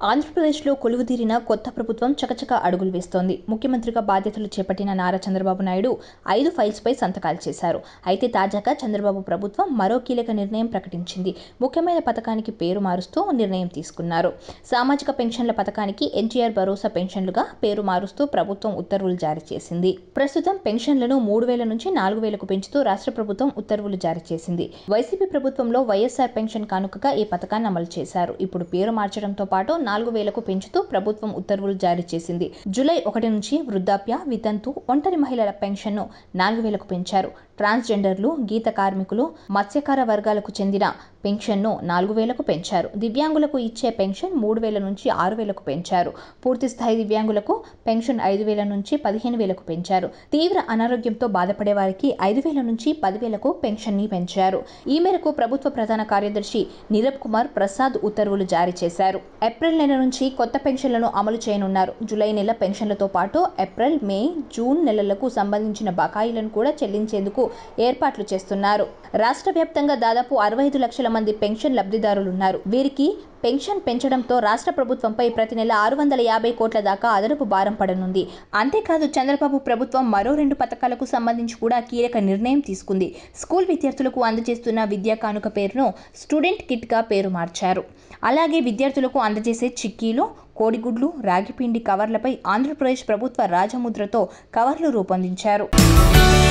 ఆంధ్రప్రదేశ్లో కొలువుదీరిన కొత్త ప్రభుత్వం చకచక అడుగులు వేస్తోంది ముఖ్యమంత్రిగా బాధ్యతలు చేపట్టిన నారా చంద్రబాబు నాయుడు ఐదు ఫైల్స్పై సంతకాలు చేశారు అయితే తాజాగా చంద్రబాబు ప్రభుత్వం మరో కీలక నిర్ణయం ప్రకటించింది ముఖ్యమైన పథకానికి పేరు మారుస్తూ నిర్ణయం తీసుకున్నారు సామాజిక పెన్షన్ల పథకానికి ఎన్టీఆర్ భరోసా పెన్షన్లుగా పేరు మారుస్తూ ప్రభుత్వం ఉత్తర్వులు జారీ చేసింది ప్రస్తుతం పెన్షన్లను మూడు వేల నుంచి నాలుగు వేలకు పెంచుతూ రాష్ట్ర ప్రభుత్వం ఉత్తర్వులు జారీ చేసింది వైసీపీ ప్రభుత్వంలో వైఎస్ఆర్ పెన్షన్ కానుకగా ఈ పథకాన్ని అమలు చేశారు ఇప్పుడు పేరు మార్చడంతో పాటు నాలుగు వేలకు పెంచుతూ ప్రభుత్వం ఉత్తర్వులు జారీ చేసింది జూలై ఒకటి నుంచి వృద్ధాప్య వితంతు ఒంటరి మహిళల పెన్షన్ను నాలుగు వేలకు పెంచారు ట్రాన్స్జెండర్లు గీత కార్మికులు మత్స్యకార వర్గాలకు చెందిన పెన్షన్ను నాలుగు వేలకు పెంచారు దివ్యాంగులకు ఇచ్చే పెన్షన్ మూడు వేల నుంచి ఆరు వేలకు పెంచారు పూర్తి స్థాయి దివ్యాంగులకు పెన్షన్ ఐదు వేల నుంచి పదిహేను వేలకు పెంచారు తీవ్ర అనారోగ్యంతో బాధపడే వారికి ఐదు వేల నుంచి పదివేలకు పెన్షన్ని పెంచారు ఈ మేరకు ప్రభుత్వ ప్రధాన కార్యదర్శి నీరబ్ కుమార్ ప్రసాద్ ఉత్తర్వులు జారీ చేశారు ఏప్రిల్ నెల నుంచి కొత్త పెన్షన్లను అమలు చేయనున్నారు జూలై నెల పెన్షన్లతో పాటు ఏప్రిల్ మే జూన్ నెలలకు సంబంధించిన బకాయిలను కూడా చెల్లించేందుకు ఏర్పాట్లు చేస్తున్నారు రాష్ట్ర వ్యాప్తంగా దాదాపు అరవై ఐదు లక్షల మంది పెన్షన్ లబ్ధిదారులున్నారు వీరికి పెన్షన్ పెంచడంతో రాష్ట్ర ప్రభుత్వంపై ప్రతి నెల ఆరు వందల యాభై కోట్ల దాకా అదనపు భారం పడనుంది అంతేకాదు చంద్రబాబు ప్రభుత్వం మరో రెండు పథకాలకు సంబంధించి కూడా కీలక నిర్ణయం తీసుకుంది స్కూల్ విద్యార్థులకు అందజేస్తున్న విద్యా కానుక పేరును స్టూడెంట్ కిట్గా పేరు మార్చారు అలాగే విద్యార్థులకు అందజేసే చిక్కీలు కోడిగుడ్లు రాగిపిండి కవర్లపై ఆంధ్రప్రదేశ్ ప్రభుత్వ రాజముద్రతో కవర్లు రూపొందించారు